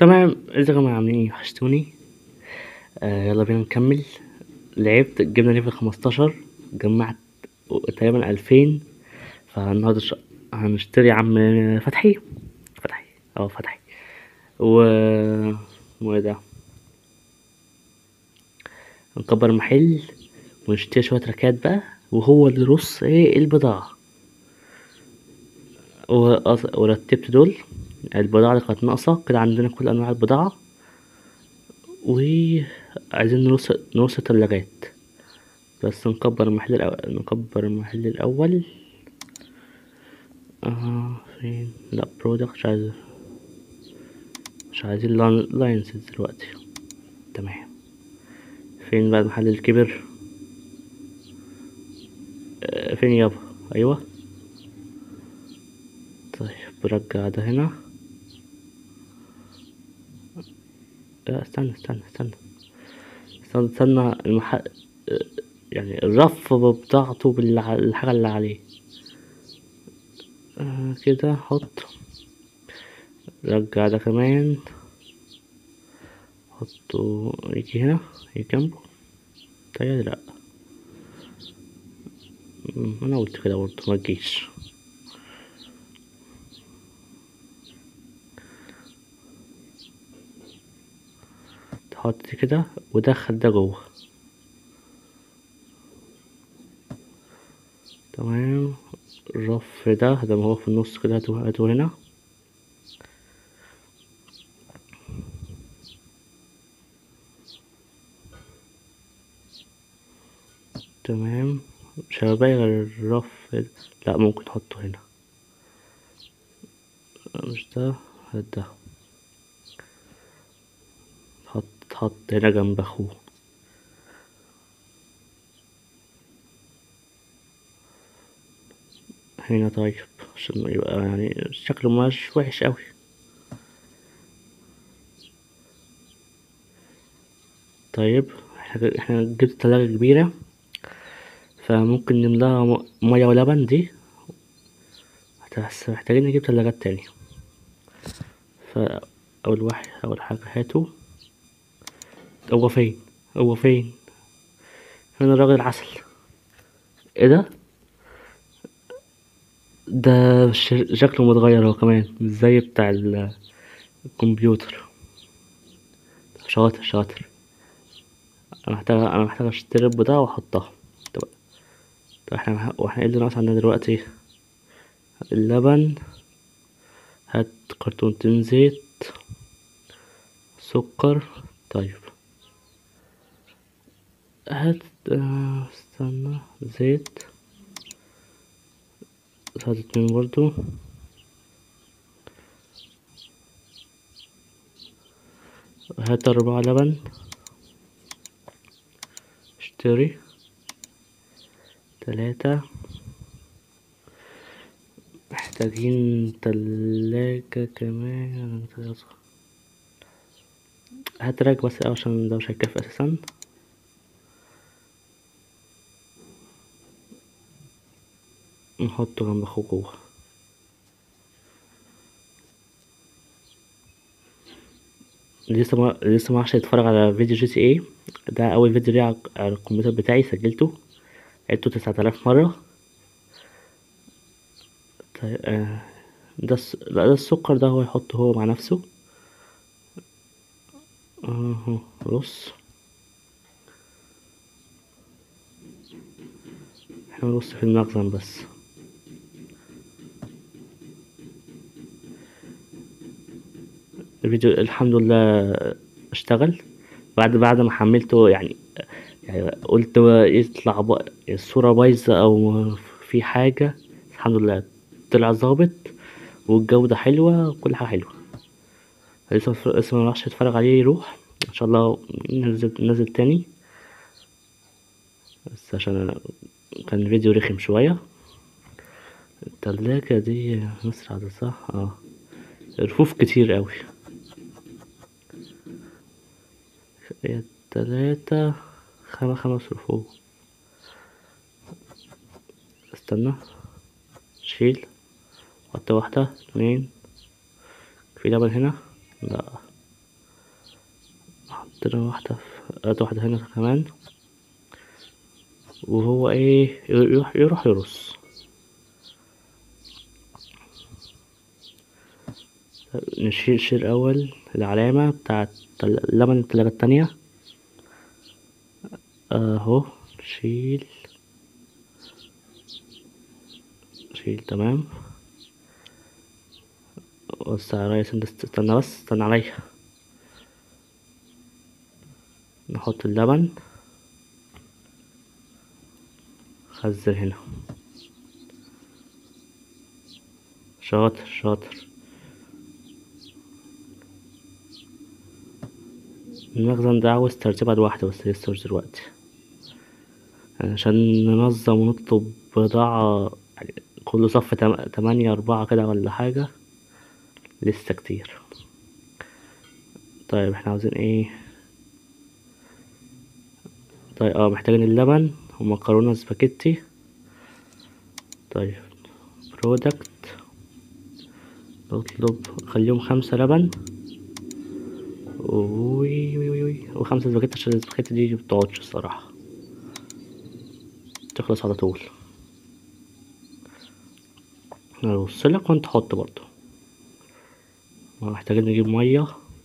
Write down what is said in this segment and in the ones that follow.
تمام ازيكم يا جماعة عاملين ايه وحشتوني آه يلا بينا نكمل لعبت جبنا ليفل خمستاشر جمعت تقريبا ألفين فالنهاردة ش- هنشتري يا عم فتحي فتحي اه فتحي و اسمه ايه ده نكبر المحل ونشتري شوية ركات بقى وهو اللي يرص ايه البضاعة وأص- ورتبت دول البضاعة اللي كانت ناقصة كده عندنا كل أنواع البضاعة وعايزين نرص نرص تلاجات بس نكبر المحل الأول نكبر المحل الأول اه فين لا برودكت مش عايز مش عايزين لاينسز دلوقتي تمام فين بقى المحل الكبير آه، فين يابا ايوه طيب برجع ده هنا لا استنى استنى استنى استنى, استنى المحل يعني الرف بتاعته بالحاجة اللي عليه آه كده حط رجع ده كمان حطه يجي هنا يجي جنبه تهيألي لأ مم، أنا قلت كده برضه متجيش تحط دي كده ودخل ده جوه تمام الرف ده ده ما هو في النص كده هاته هاته هنا تمام مش هيبقى غير الرف ده. لا ممكن نحطه هنا مش ده هات ده حط حط هنا جنب اخوه هنا طيب عشان يبقى يعني شكله مش وحش اوي طيب احنا احنا جبت تلاجة كبيرة فممكن نملاها م- مية ولبن دي بس محتاجين نجيب تلاجات تاني فأول واحد أول حاجة هاتوا هو فين هو فين فين الراجل العسل ايه ده ده ش- شكله متغير هو كمان مش زي بتاع ال- الكمبيوتر شاطر شاطر انا محتاج انا محتاج اشتري البضاعة واحطها طب طب احنا واحنا ايه اللي ناقص عندنا دلوقتي اللبن هات كرتونتين زيت سكر طيب هات آه، استنى زيت هات اتنين برضو هات أربعة لبن اشتري تلاتة محتاجين تلاجة كمان هات راك بس أوي عشان ده مش هيكفي أساسا نحطه جنب أخوه جوه لسه ما لسه ما عرفش يتفرج على فيديو جي تي ايه ده أول فيديو ليه على على الكمبيوتر بتاعي سجلته عدته تسعة آلاف مرة طيب آه ده الس... لا ده السكر ده هو يحطه هو مع نفسه اهو رص احنا نرص في المخزن بس الفيديو الحمد لله اشتغل بعد بعد ما حملته يعني يعني قلت يطلع ب... الصورة بايظة أو في حاجة الحمد لله طلع ظابط والجودة حلوة وكل حاجة حلوة لسه لسه ما راحش يتفرج عليه يروح ان شاء الله ننزل ننزل تاني بس عشان أنا كان الفيديو رخم شوية التلاجة دي مصر عدد صح اه رفوف كتير اوي هي تلاتة خمس خمس رفوف استنى شيل حط واحدة اتنين في لبن هنا لا حطينا واحدة في ادي واحدة هنا كمان وهو ايه يروح يروح يرص نشيل شيل اول العلامة بتاعت اللبن التلاجة التانية اهو شيل شيل تمام بص يا ريس انت استنى بس استنى عليا نحط اللبن خزن هنا شاطر شاطر المخزن ده عاوز ترتيبة لوحده بس لسه مش دلوقتي عشان ننظم ونطلب بضاعة يعني كل صف تم- تمانية أربعة كده ولا حاجة لسه كتير طيب احنا عاوزين ايه طيب اه محتاجين اللبن ومكرونة سباكيتي طيب برودكت نطلب خليهم خمسة لبن وي وي وي وي وخمسة سباكيتي عشان السباكيتي دي مبتقعدش الصراحة تخلص على طول ارصلك وانت حط برضو محتاجين نجيب مية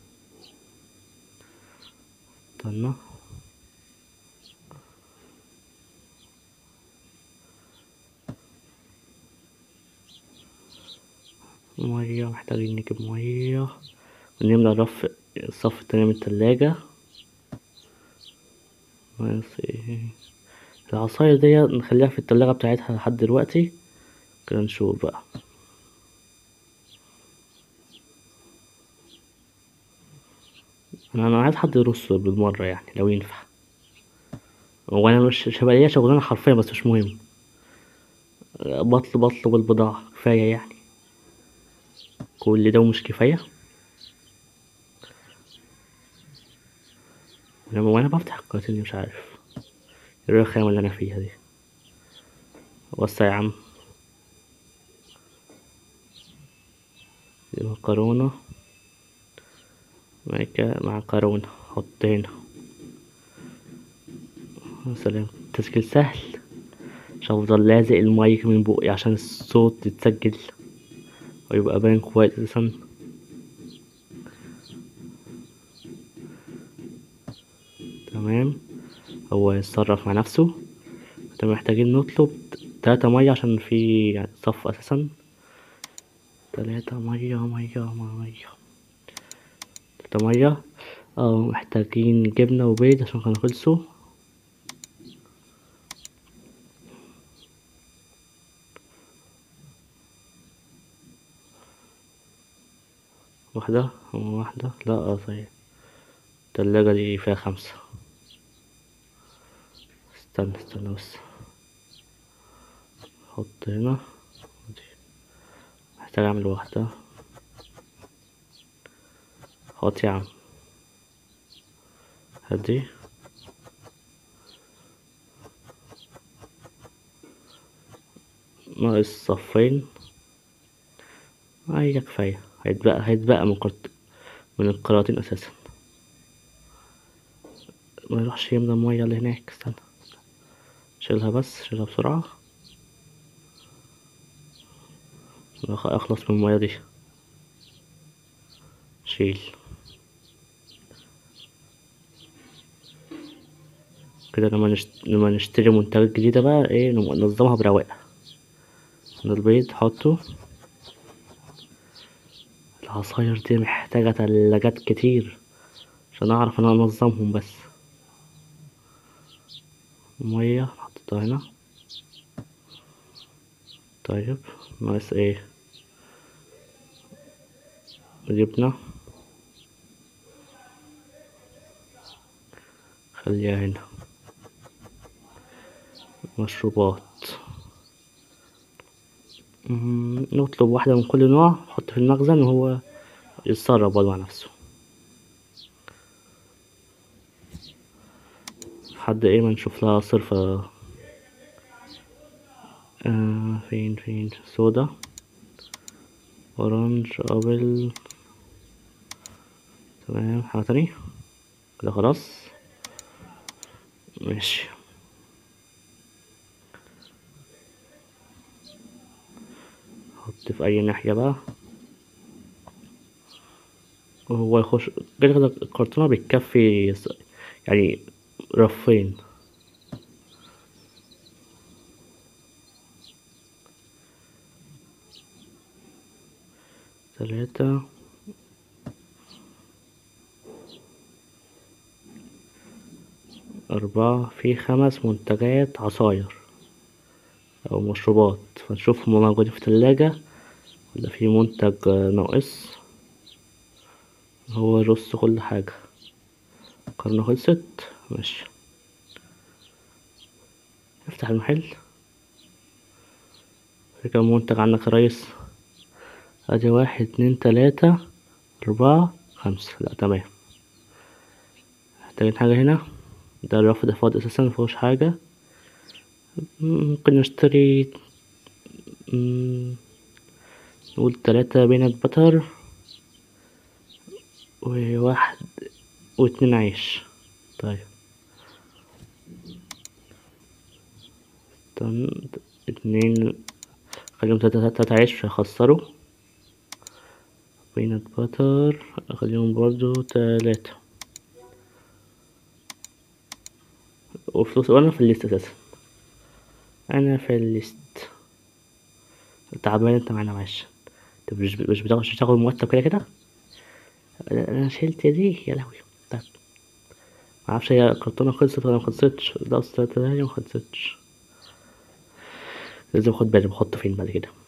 استنى مية محتاجين نجيب مية ونملى الرف الصف التاني من التلاجة بس ايه العصاير دي نخليها في التلاجة بتاعتها لحد دلوقتي كده نشوف بقى انا أنا عايز حد يرص بالمرة يعني لو ينفع هو انا مش مش هبقى ليا شغلانة حرفيا بس مش مهم بطلب بطلب البضاعة كفاية يعني كل ده ومش كفاية لما وانا بفتح الكراتين مش عارف ايه الرخامة اللي انا فيها دي وسع يا عم دي مكرونة معاك معكرونة حط هنا يا سلام تسجيل سهل مش هفضل لازق المايك من بقي عشان الصوت يتسجل ويبقى باين كويس اساسا تمام هو يتصرف مع نفسه كنا محتاجين نطلب تلاتة مية عشان في يعني صف اساسا تلاتة مية مية مية تلاتة مية اه محتاجين جبنة وبيض عشان كانوا خلصوا واحدة واحدة لا اه طيب التلاجة دي فيها خمسة استنى استنى بس حط هنا دي. محتاج اعمل واحدة حط يا عم هدي ناقص صفين هي كفاية هيتبقى هيتبقى من قرط من القراطين اساسا ما يروحش يملى المية اللي هناك استنى شيلها بس شيلها بسرعة عشان أخ- اخلص من المية دي شيل كده لما نشت... لما نشتري منتجات جديدة بقى ايه نم- ننظمها برواقة ده البيض حطه العصاير دي محتاجة تلاجات كتير عشان اعرف انا انظمهم بس مية حطيتها هنا طيب ناقص ايه جبنة خليها هنا مشروبات مم، نطلب واحدة من كل نوع نحط في المخزن وهو يتصرف برضه مع نفسه لحد ايه ما نشوف لها صرفة آه فين فين سودا اورانج ابل تمام حاجة تانية كده خلاص ماشي حط في اي ناحية بقى وهو يخش كده كده الكرتونة بتكفي س- يعني رفين تلاتة أربعة في خمس منتجات عصاير أو مشروبات فنشوف هما موجودين في التلاجة ولا في منتج آه، ناقص هو يرص كل حاجة القرنة خلصت ماشي افتح المحل في كام منتج عندك يا ريس ادي واحد اتنين تلاتة أربعة خمسة لا تمام محتاجين حاجة هنا ده الرف ده فاضي أساسا مفيهوش حاجة ممكن نشتري مم، نقول تلاتة بينات بتر وواحد واتنين عيش طيب استنى اتنين خليهم تلاتة تلاتة عيش مش هيخسروا بينات بتر اخليهم برضو تلاتة وفلوس وانا في الليست اساسا انا في الليست تعبان انت معانا معلش انت مش مش بتاخد مش بتاخد مرتب كده كده انا شلت دي يا لهوي طيب معرفش هي الكرتونة خلصت ولا مخلصتش ده اصل تلاتة هي مخلصتش لازم اخد بالي بحطه فين بعد كده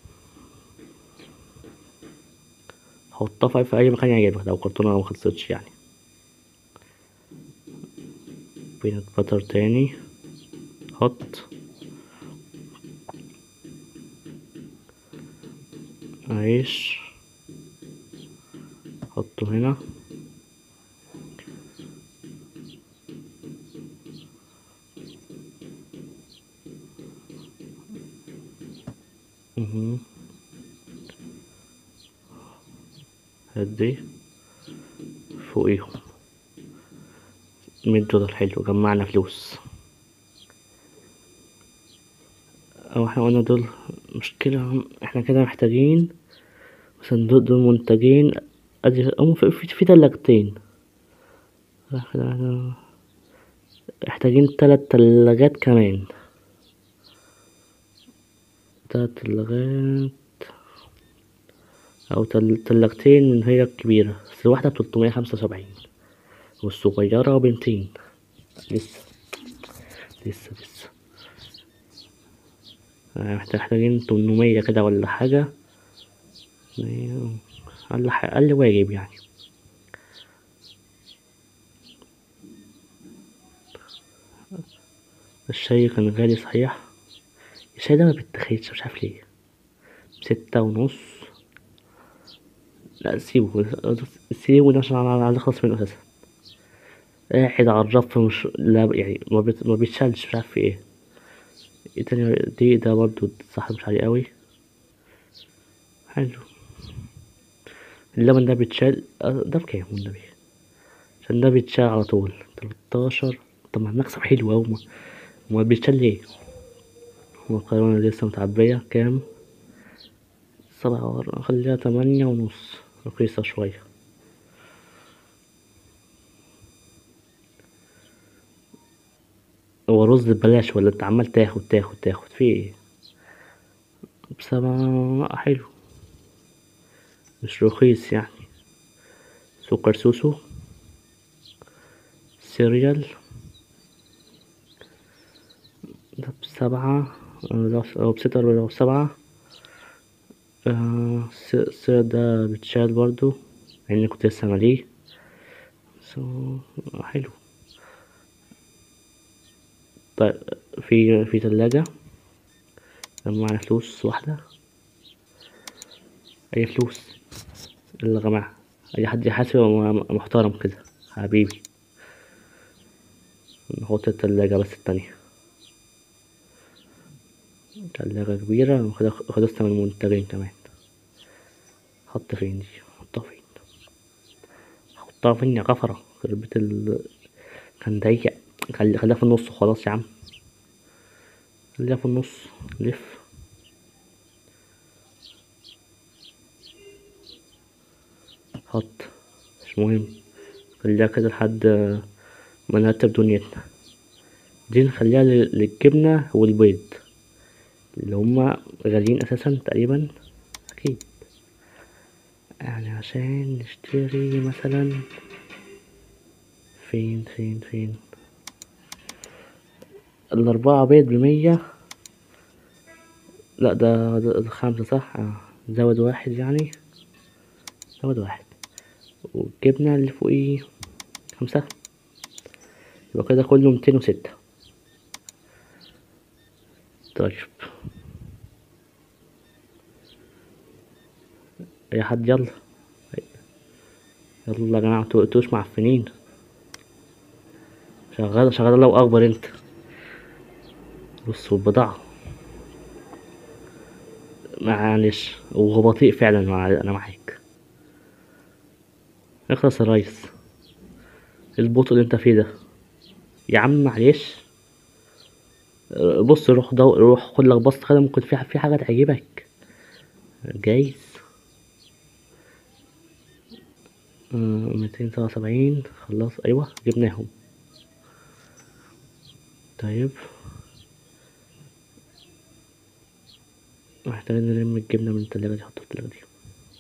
حطها في- في اي مكان يعجبك لو الكرتونة مخلصتش يعني بينات باتر تاني حط عيش حطه هنا مهم. هدي فوقيهم مية دولار حلو جمعنا فلوس او احنا قلنا دول مشكلة احنا كده محتاجين مثلا دول, دول منتجين ادي هم في, في, في تلاجتين احنا احنا محتاجين تلات تلاجات كمان تلات تلاجات او تل- تلاجتين من هي الكبيرة بس الواحدة بتلتمية خمسة وسبعين والصغيرة بمتين لسه لسه لسه آه، محتاج- محتاجين تمنمية كده ولا حاجة يعني أقل ح- أقل واجب يعني الشاي كان غالي صحيح الشاي ده ما بيتاخدش مش عارف ليه ستة ونص لا سيبه سيبه ده عشان أنا عايز أخلص منه أساسا قاعد على الرف مش لا يعني ما, بيت... ما بيتشالش مش عارف في ايه ايه تاني دي ده برضو صح مش عالي قوي حلو اللبن ده بيتشال آه، ده بكام والنبي عشان ده بيتشال على طول تلتاشر طب ما المكسب حلو اوي ما- ما بيتشال ليه المكرونة لسه متعبية كام سبعة ور- خليها تمانية ونص رخيصة شوية هو رز ببلاش ولا انت عمال تاخد تاخد تاخد في ايه بسبعة حلو مش رخيص يعني سكر سوسو سيريال ده بسبعة لو أو بستة ولا بسبعة آه، الس- السيريال ده بتشال برضو مع اني كنت لسه ماليه سو حلو طيب في في تلاجة جمعنا فلوس واحدة أي فلوس يلا يا جماعة أي حد يحاسب م- محترم كده حبيبي نحط التلاجة بس التانية تلاجة كبيرة وخد- خلصنا من المنتجين كمان حط فين دي حطها فين حطها فين يا غفرة خربت ال كان ضيق خلي خليها في النص وخلاص يا عم خليها في النص لف حط مش مهم خليها كده لحد ما نرتب دنيتنا دي نخليها لل- للجبنة والبيض اللي هما غاليين أساسا تقريبا أكيد يعني عشان نشتري مثلا فين فين فين الأربعة بيض بمية لأ ده, ده ده خمسة صح آه. زود واحد يعني زود واحد والجبنة اللي فوقيه خمسة يبقى كده كله ميتين وستة طيب يا حد يلا يلا يا جماعة متبقوش معفنين شغال شغال الله أكبر انت بصوا البضاعة معلش وهو بطيء فعلا مع... أنا معاك اخلص يا ريس إيه البطء اللي انت فيه ده يا عم معلش أه، بص روح دو... روح خد لك بص كده ممكن في في حاجة تعجبك جايز ميتين سبعة وسبعين خلاص أيوة جبناهم طيب محتاجين نلم الجبنة من التلاجة دي حطها في التلاجة دي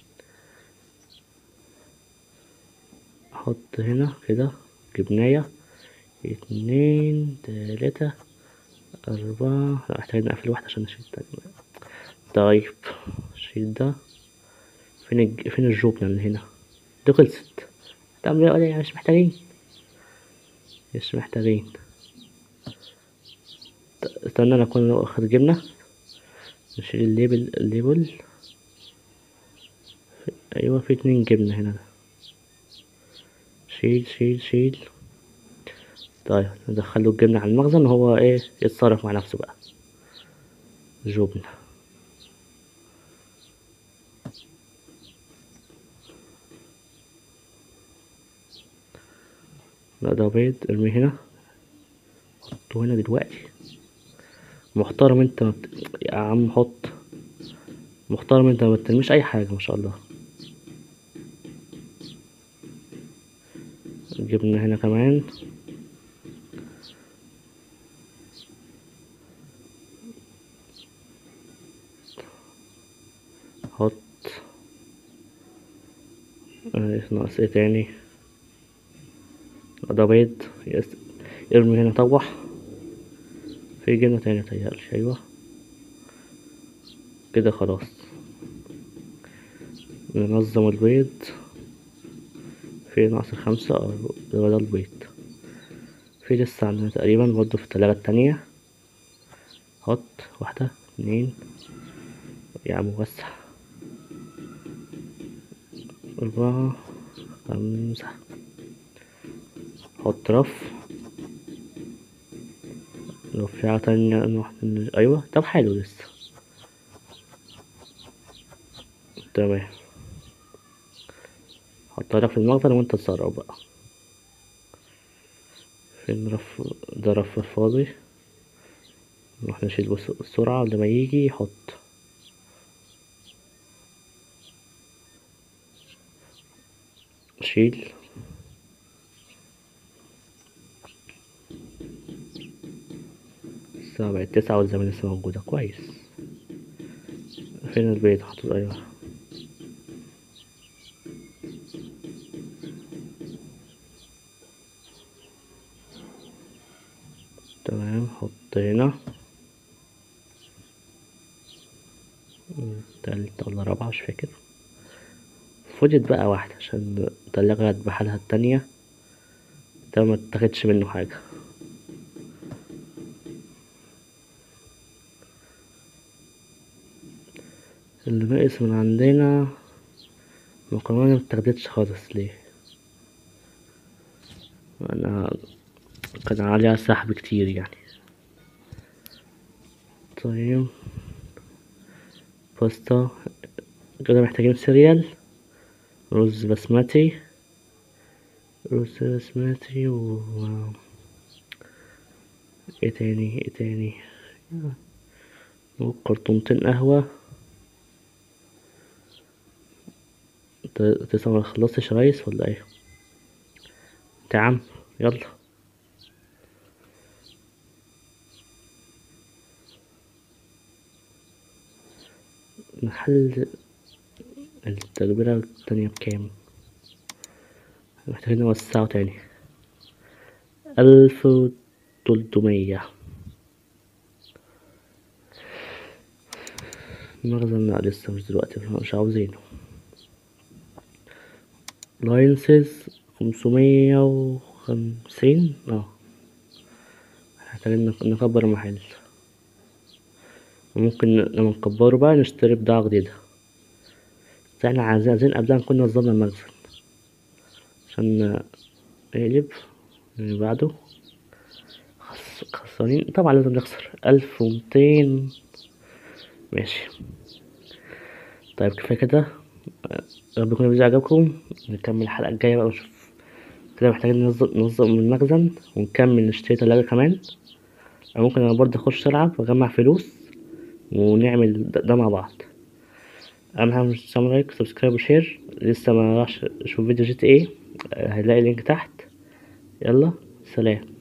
أحط هنا كده جبناية اتنين تلاتة أربعة لا محتاجين نقفل واحدة عشان نشيل التانية طيب شيل ده فين الج... فين الجبنة اللي هنا دي خلصت طب لا مش محتاجين مش محتاجين ت- استنى انا اكون واخد جبنة نشيل الليبل الليبل ايوه في اتنين جبنة هنا شيل شيل شيل طيب ندخله الجبنة على المخزن وهو ايه يتصرف مع نفسه بقى جبنة لا ده بيض ارميه هنا حطه هنا دلوقتي محترم انت مت... يا عم حط محترم انت ما بترميش اي حاجة ما شاء الله جبنا هنا كمان حط اه، ناقص ايه تاني ده بيض يس- ارمي هنا طوح في جبنة تانية متهيألي أيوة كده خلاص ننظم البيض في ناقص الخمسة اه، يبقى ده البيض في لسه عندنا تقريبا برضه في التلاجة التانية حط واحدة اتنين يا عم وسع أربعة خمسة حط رف لو في حاجة تانية نروح ن- أيوة طب حلو لسه تمام حطها لك في المخزن وانت تصرف بقى فين رف ده رف فاضي نروح نشيل بس بسرعة قبل ما يجي يحط شيل الساعة بقت تسعة والزمن لسه موجودة كويس فين البيت حطيت أيوة تمام حط هنا تالتة ولا رابعة مش فاكر فوجد بقى واحدة عشان التلاجة بحالها التانية ده ما اتاخدش منه حاجة اللي ناقص من عندنا المكرونة متاخدتش خالص ليه انا كان عليها سحب كتير يعني طيب باستا كده محتاجين سيريال رز بسمتي رز بسمتي و ايه تاني ايه تاني كرتونتين قهوة انت انت لسه ما خلصتش يا ريس ولا ايه انت يا عم يلا محل التتبيلة التانية بكام محتاجين نوسعه تاني ألف وتلتمية المخزن لأ لسه مش دلوقتي مش عاوزينه لاينسز خمسمية وخمسين اه محتاجين نك- نكبر المحل وممكن لما نكبره بقى نشتري بضاعة جديدة بس احنا عايزين عايزين قبلها نكون نظمنا المخزن عشان نقلب اللي بعده خس- خسرانين طبعا لازم نخسر ألف ومتين ماشي طيب كفاية كده يا رب يكون الفيديو عجبكم نكمل الحلقة الجاية بقى ونشوف كده محتاجين ننظم ننظم المخزن ونكمل نشتري تلاجة كمان أو ممكن أنا برضه أخش ألعب وأجمع فلوس ونعمل ده, ده مع بعض أهم حاجة مش تعمل لايك سبسكرايب وشير لسه ما راحش يشوف فيديو جي تي ايه هيلاقي اللينك تحت يلا سلام